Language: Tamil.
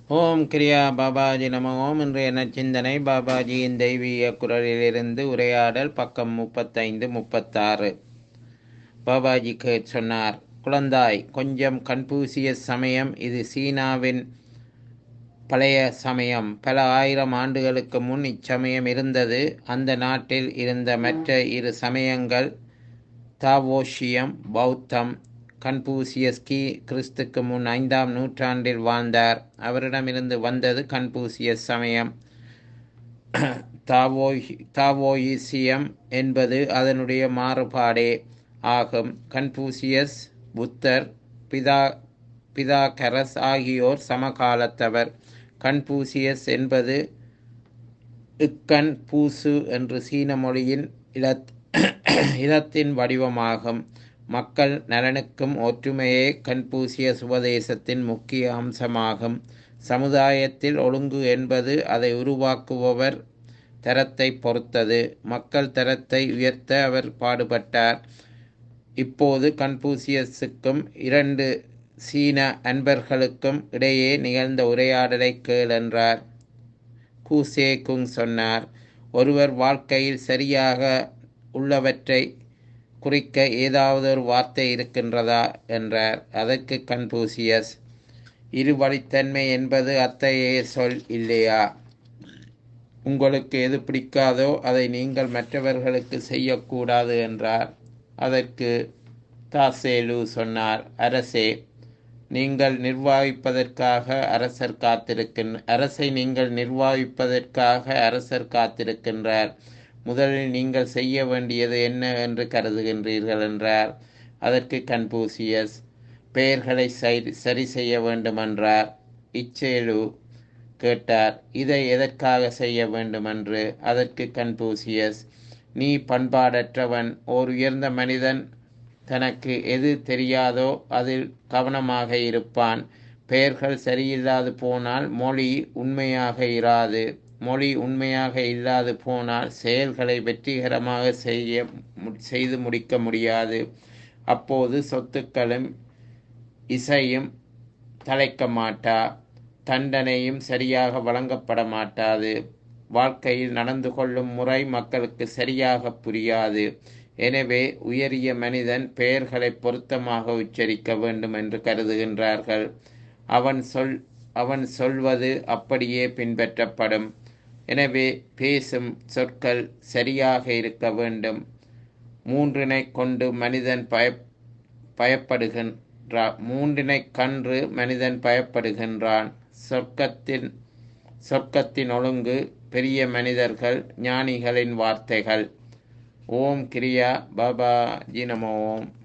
ஓம் கிரியா பாபாஜி நம ஓம் இன்றைய நச்சிந்தனை பாபாஜியின் தெய்வீக குரலிலிருந்து உரையாடல் பக்கம் முப்பத்தைந்து முப்பத்தாறு பாபாஜி கேட் சொன்னார் குழந்தாய் கொஞ்சம் கன்பூசிய சமயம் இது சீனாவின் பழைய சமயம் பல ஆயிரம் ஆண்டுகளுக்கு முன் இச்சமயம் இருந்தது அந்த நாட்டில் இருந்த மற்ற இரு சமயங்கள் தாவோஷியம் பௌத்தம் கன்பூசியஸ்கி கிறிஸ்துக்கு முன் ஐந்தாம் நூற்றாண்டில் வாழ்ந்தார் அவரிடமிருந்து வந்தது கன்பூசியஸ் சமயம் தாவோயி தாவோயிசியம் என்பது அதனுடைய மாறுபாடே ஆகும் கன்பூசியஸ் புத்தர் பிதா பிதாகரஸ் ஆகியோர் சமகாலத்தவர் கன்பூசியஸ் என்பது இக்கண் பூசு என்று சீன மொழியின் இலத் இலத்தின் வடிவமாகும் மக்கள் நலனுக்கும் ஒற்றுமையே கன்பூசியஸ் உபதேசத்தின் முக்கிய அம்சமாகும் சமுதாயத்தில் ஒழுங்கு என்பது அதை உருவாக்குபவர் தரத்தை பொறுத்தது மக்கள் தரத்தை உயர்த்த அவர் பாடுபட்டார் இப்போது கன்பூசியஸுக்கும் இரண்டு சீன அன்பர்களுக்கும் இடையே நிகழ்ந்த உரையாடலை கேள் என்றார் கூசே குங் சொன்னார் ஒருவர் வாழ்க்கையில் சரியாக உள்ளவற்றை குறிக்க ஏதாவது ஒரு வார்த்தை இருக்கின்றதா என்றார் அதற்கு கன்பூசியஸ் இருவழித்தன்மை என்பது அத்தகைய சொல் இல்லையா உங்களுக்கு எது பிடிக்காதோ அதை நீங்கள் மற்றவர்களுக்கு செய்யக்கூடாது என்றார் அதற்கு தாசேலு சொன்னார் அரசே நீங்கள் நிர்வாகிப்பதற்காக அரசர் காத்திருக்கின் அரசை நீங்கள் நிர்வாகிப்பதற்காக அரசர் காத்திருக்கின்றார் முதலில் நீங்கள் செய்ய வேண்டியது என்ன என்று கருதுகின்றீர்கள் என்றார் அதற்கு கன்பூசியஸ் பெயர்களை சரி செய்ய வேண்டுமென்றார் இச்சேலு கேட்டார் இதை எதற்காக செய்ய வேண்டுமென்று அதற்கு கன்பூசியஸ் நீ பண்பாடற்றவன் ஓர் உயர்ந்த மனிதன் தனக்கு எது தெரியாதோ அதில் கவனமாக இருப்பான் பெயர்கள் சரியில்லாது போனால் மொழி உண்மையாக இராது மொழி உண்மையாக இல்லாது போனால் செயல்களை வெற்றிகரமாக செய்ய செய்து முடிக்க முடியாது அப்போது சொத்துக்களும் இசையும் தலைக்க மாட்டா தண்டனையும் சரியாக வழங்கப்பட மாட்டாது வாழ்க்கையில் நடந்து கொள்ளும் முறை மக்களுக்கு சரியாக புரியாது எனவே உயரிய மனிதன் பெயர்களை பொருத்தமாக உச்சரிக்க வேண்டும் என்று கருதுகின்றார்கள் அவன் சொல் அவன் சொல்வது அப்படியே பின்பற்றப்படும் எனவே பேசும் சொற்கள் சரியாக இருக்க வேண்டும் மூன்றினை கொண்டு மனிதன் பய பயப்படுகின்றான் மூன்றினை கன்று மனிதன் பயப்படுகின்றான் சொர்க்கத்தின் சொர்க்கத்தின் ஒழுங்கு பெரிய மனிதர்கள் ஞானிகளின் வார்த்தைகள் ஓம் கிரியா பாபா ஜி நமோ ஓம்